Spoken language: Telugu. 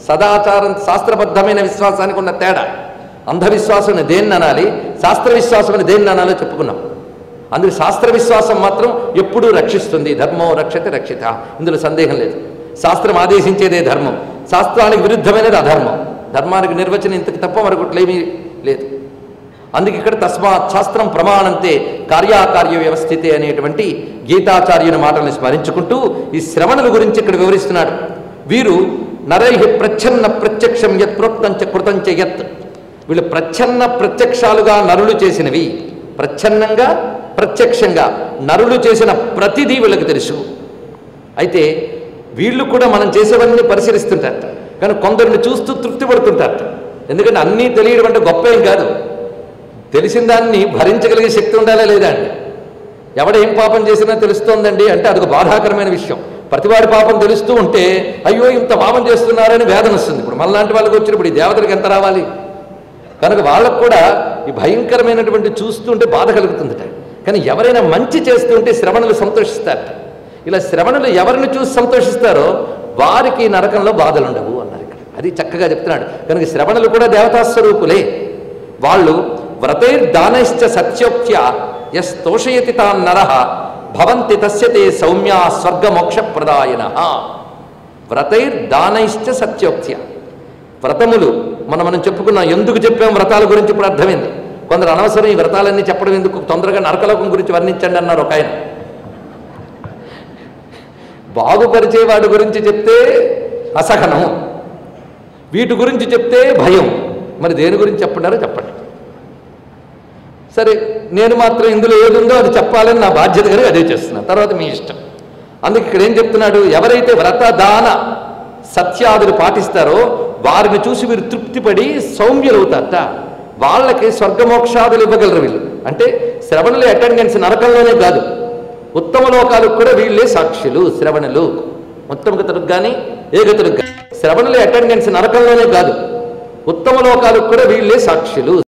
సదాచారం శాస్త్రబద్ధమైన విశ్వాసానికి ఉన్న తేడా అంధవిశ్వాసం దేన్ని అనాలి శాస్త్ర విశ్వాసం అని దేన్ని అనాలో చెప్పుకున్నాం అందుకు శాస్త్ర విశ్వాసం మాత్రం ఎప్పుడూ రక్షిస్తుంది ధర్మం రక్షతే రక్షిత ఇందులో సందేహం లేదు శాస్త్రం ఆదేశించేదే ధర్మం శాస్త్రానికి విరుద్ధమైనది అధర్మం ధర్మానికి నిర్వచనం ఇంతకు తప్ప మరొకట్లేమీ లేదు అందుకే ఇక్కడ తస్మాత్ శాస్త్రం ప్రమాణంతే కార్యాకార్య వ్యవస్థితే అనేటువంటి గీతాచార్యుని మాటలను స్మరించుకుంటూ ఈ శ్రవణుల గురించి ఇక్కడ వివరిస్తున్నాడు వీరు నరై ప్రచ్ఛన్న ప్రత్యక్షం యత్ ప్రోక్తంచ కృతంచ యత్ వీళ్ళు ప్రచ్ఛన్న ప్రత్యక్షాలుగా నరులు చేసినవి ప్రచ్ఛన్నంగా ప్రత్యక్షంగా నరులు చేసిన ప్రతిదీ వీళ్ళకి తెలుసు అయితే వీళ్ళు కూడా మనం చేసేవన్నీ పరిశీలిస్తుంటారట కానీ కొందరిని చూస్తూ తృప్తి పడుతుంటారట ఎందుకంటే అన్నీ తెలియడం అంటే గొప్ప ఏం కాదు తెలిసిన దాన్ని భరించగలిగే శక్తి ఉండాలా లేదా అండి ఎవడ ఏం పాపం చేసినా తెలుస్తోందండి అంటే అదొక బాధాకరమైన విషయం ప్రతివాడి పాపం తెలుస్తూ ఉంటే అయ్యో ఇంత పాపం చేస్తున్నారని వేదన వస్తుంది ఇప్పుడు మనలాంటి వాళ్ళకి వచ్చినప్పుడు ఈ దేవతలకు ఎంత రావాలి కనుక వాళ్ళకు కూడా ఈ భయంకరమైనటువంటి చూస్తుంటే బాధ కలుగుతుందట కానీ ఎవరైనా మంచి చేస్తుంటే శ్రవణులు సంతోషిస్తారట ఇలా శ్రవణులు ఎవరిని చూసి సంతోషిస్తారో వారికి ఈ నరకంలో బాధలు ఉండవు అన్నారు ఇక్కడ అది చక్కగా చెప్తున్నాడు కనుక శ్రవణులు కూడా దేవతాస్వరూపులే వాళ్ళు వ్రతైర్దానైశ్చ సత్యోక్త్య ఎస్ తోషయతి తాన్ నర భవంతి తస్యతే సౌమ్యా స్వర్గమోక్ష ప్రదాయన వ్రతైర్దానైశ్చ సత్యోక్త్య వ్రతములు మనం మనం చెప్పుకున్నాం ఎందుకు చెప్పాం వ్రతాల గురించి ఇప్పుడు అర్థమైంది కొందరు అనవసరం ఈ వ్రతాలన్నీ చెప్పడం ఎందుకు తొందరగా నరకలోకం గురించి వర్ణించండి అన్నారు ఒక ఆయన బాగుపరిచేవాడి గురించి చెప్తే అసహనం వీటి గురించి చెప్తే భయం మరి దేని గురించి చెప్పండారో చెప్పండి సరే నేను మాత్రం ఇందులో ఏదుందో అది చెప్పాలని నా బాధ్యత కనుక అదే చేస్తున్నాను తర్వాత మీ ఇష్టం అందుకే ఇక్కడ ఏం చెప్తున్నాడు ఎవరైతే వ్రత దాన సత్యాదులు పాటిస్తారో వారిని చూసి వీరు తృప్తిపడి సౌమ్యులవుతారట వాళ్ళకి స్వర్గమోక్షాదులు ఇవ్వగలరు వీళ్ళు అంటే శ్రవణులు అటెండెన్స్ నరకంలోనే కాదు ఉత్తమ లోకాలకు కూడా వీళ్ళే సాక్షులు శ్రవణులు ఉత్తమ గతులకు కానీ ఏ గతులకు కానీ శ్రవణులు అటెండెన్స్ నరకంలోనే కాదు ఉత్తమ లోకాలకు కూడా వీళ్ళే సాక్షులు